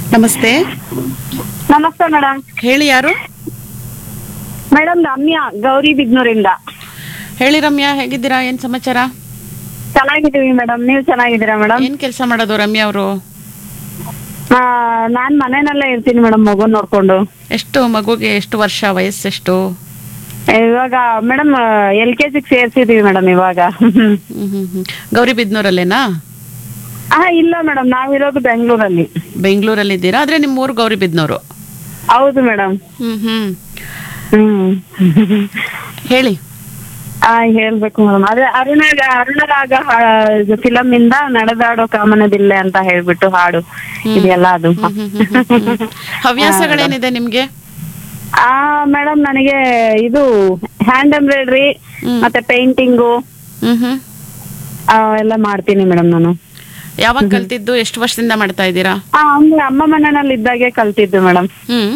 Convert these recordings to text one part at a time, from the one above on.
ನಮಸ್ತೆ ನಮಸ್ತೆ ಮೇಡಮ್ ಹೇಳಿ ಯಾರು ಮೇಡಮ್ ರಮ್ಯಾ ಗೌರಿ ಬಿದ್ನೂರಿಂದ ಹೇಳಿ ರಮ್ಯಾ ಹೇಗಿದ್ದೀರಾ ಏನ್ ಸಮಾಚಾರ ಚೆನ್ನಾಗಿದ್ದೀವಿ ಮೇಡಮ್ ನೀವು ಚೆನ್ನಾಗಿದ್ದೀರಾ ಮೇಡಮ್ ಏನ್ ಕೆಲಸ ಮಾಡೋದು ರಮ್ಯಾ ಅವರು ನಾನ್ ಮನೆಯಲ್ಲೇ ಇರ್ತೀನಿ ಮೇಡಮ್ ಮಗು ನೋಡ್ಕೊಂಡು ಎಷ್ಟು ಮಗುಗೆ ಎಷ್ಟು ವರ್ಷ ವಯಸ್ಸೆಷ್ಟು ಇವಾಗ ಮೇಡಮ್ ಎಲ್ ಕೆ ಜಿಗೆ ಸೇರ್ಸಿದೀವಿ ಮೇಡಮ್ ಇವಾಗ ಹ್ಮ್ ಹ್ಮ್ ಹ್ಮ್ ಗೌರಿಬಿದ್ನೂರಲ್ಲೇನಾ ಹಾ ಇಲ್ಲ ಮೇಡಮ್ ನಾವಿರೋದು ಬೆಂಗಳೂರಲ್ಲಿ ಬೆಂಗಳೂರಲ್ಲಿ ಇದ್ದೀರಾ ಆದ್ರೆ ನಿಮ್ಮ ಊರು ಗೌರಿಬಿದ್ನೂರು ಹೌದು ಮೇಡಮ್ ಹ್ಮ್ ಹ್ಮ್ ಹ್ಮ್ ಹೇಳಿ ಆ ಹೇಳ್ಬೇಕು ಮೇಡಮ್ ಅದೇ ಅರುಣ ಅರುಣರಾಗ ಫಿಲಮ್ ಇಂದ ನಡೆದಾಡೋ ಕಾಮನದಿಲ್ಲೆ ಅಂತ ಹೇಳ್ಬಿಟ್ಟು ಹಾಡು ಇದೆಯಲ್ಲ ಅದು ಹ್ಮ್ ಹ್ಮ್ ಹ್ಮ್ ಹ್ಮ್ ಹ್ಮ್. ಹವ್ಯಾಸಗಳೇನಿದೆ ನಿಮ್ಗೆ ಆ ಮೇಡಮ್ ನನಗೆ ಇದು ಹ್ಯಾಂಡ್ ಎಂಬ್ರಾಯ್ಡ್ರಿ ಹ್ಮ್. ಮತ್ತೆ ಪೇಂಟಿಂಗು ಹ್ಮ್ ಹ್ಮ್ ಎಲ್ಲ ಮಾಡ್ತೀನಿ ಮೇಡಮ್ ನಾನು ಯಾವಾಗ ಕಲ್ತಿದ್ದು ಎಷ್ಟು ವರ್ಷದಿಂದ ಮಾಡ್ತಾ ಇದ್ದೀರಾ ಆ ಅಂದ್ರೆ ಅಮ್ಮ ಮನೆಯಲ್ಲಿ ಇದ್ದಾಗೆ ಕಲ್ತಿದ್ದು ಮೇಡಮ್ ಹ್ಮ್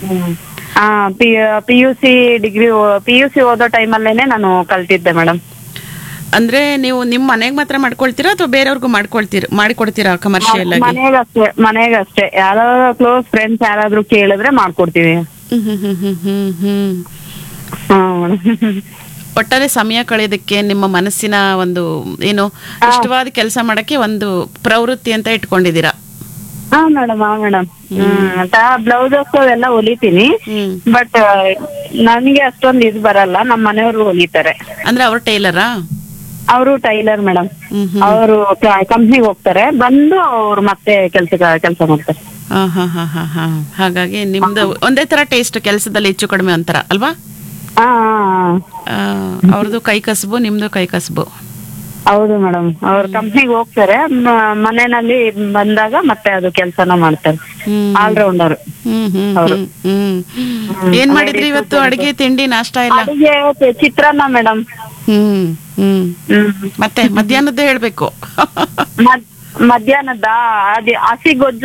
ಆ P P U C degree P U C ಓದೋ ಟೈಮಲ್ಲೇನೆ ನಾನು ಕಲ್ತಿದ್ದೆ ಮೇಡಮ್ ಅಂದ್ರೆ ನೀವು ನಿಮ್ ಮನೆಗ್ ಮಾತ್ರ ಮಾಡ್ಕೊಳ್ತೀರಾ ಅಥವಾ ಬೇರೆಯವ್ರಿಗೂ ಮಾಡ್ಕೊಳ್ತೀರಾ ಮಾಡಿಕೊಡ್ತೀರಾ ಕಮರ್ಷಿಯಲ್ ಆಗಿ ಮನೆಗಷ್ಟೇ ಮನೆಗಷ್ಟೇ ಯಾರಾದ್ರೂ ಕ್ಲೋಸ್ ಫ್ರೆಂಡ್ಸ್ ಯಾರಾದ್ರೂ ಕೇಳಿದ್ರೆ ಮಾಡ್ಕೊಡ್ತೀವಿ ಹ್ಮ್ ಹ್ಮ್ ಹ್ಮ್ ಹ್ಮ್ ಹ್ಮ್ ಹ್ಮ್ ಹಾ ಮೇಡಮ್ ಒಟ್ಟಾರೆ ಸಮಯ ಕಳೆಯೋದಕ್ಕೆ ನಿಮ್ಮ ಮನಸ್ಸಿನ ಒಂದು ಏನು ಇಷ್ಟವಾದ ಕೆಲಸ ಮಾಡಕ್ಕೆ ಒಂದು ಪ್ರವೃತ್ತಿ ಅಂತ ಇಟ್ಕೊಂಡಿದ್ದೀರಾ ಹಾ ಮೇಡಮ್ ಹಾ ಮೇಡಮ್ ಹ್ಮ್ ಬ್ಲೌಸಸ್ ಅವೆಲ್ಲ ಹೊಲಿತೀನಿ ಹ್ಮ್ ಬಟ್ ನನ್ಗೆ ಅಷ್ಟೊಂದು ಇದು ಬರಲ್ಲ ನಮ್ಮ ಮನೆಯವರು ಹೊಲಿತಾರೆ ಅಂದ್ರೆ ಅವ್ರ ಟೈಲರಾ ಅವರು ಟೈಲರ್ ಮೇಡಮ್ ಹ್ಮ್ ಹ್ಮ್ ಅವರು ಕಂಪ್ನಿಗೆ ಹೋಗ್ತಾರೆ ಬಂದು ಅವ್ರು ಮತ್ತೆ ಕೆಲ್ಸ ಕೆಲಸ ಮಾಡ್ತಾರೆ ಹಾ ಹಾ ಹಾ ಹಾ ಹಾ ಹಾಗಾಗಿ ನಿಮ್ದು ಒಂದೇ ತರ ಟೇಸ್ಟ್ ಕೆಲಸದಲ್ಲಿ ಹೆಚ್ಚು ಕಡಿಮೆ ಅಂತಾರ ಅಲ್ವಾ ಹಾ ಆ, ಅವ್ರದ್ದು ಕೈ ಕಸಬು ನಿಮ್ದು ಕೈ ಕಸಬು ಹೌದು ಮೇಡಮ್ ಅವ್ರು ಕಂಪ್ನಿಗೆ ಹೋಗ್ತಾರೆ ಮ- ಮನೆಯಲ್ಲಿ ಬಂದಾಗ ಮತ್ತೆ ಅದು ಕೆಲ್ಸನ ಮಾಡ್ತಾರೆ ಹ್ಮ್ ಆಲ್ರೌಂಡರ್ ಹ್ಮ್ ಹ್ಮ್ ಹ್ಮ್ ಹ್ಮ್ ಏನ್ ಮಾಡಿದ್ರಿ ಇವತ್ತು ಅಡಿಗೆ ತಿಂಡಿ ನಾಷ್ಟ ಎಲ್ಲ ಅಡಿಗೆ ಚಿತ್ರಾನ್ನ ಮೇಡಮ್ ಹ್ಮ್ ಹ್ಮ್ ಹ್ಮ್ ಮತ್ತೆ ಮಧ್ಯಾಹ್ನದ್ದು ಹೇಳ್ಬೇಕು ಮದ್- ಮಧ್ಯಾಹ್ನದ ಅದೇ ಹಸಿ ಗೊಜ್ಜು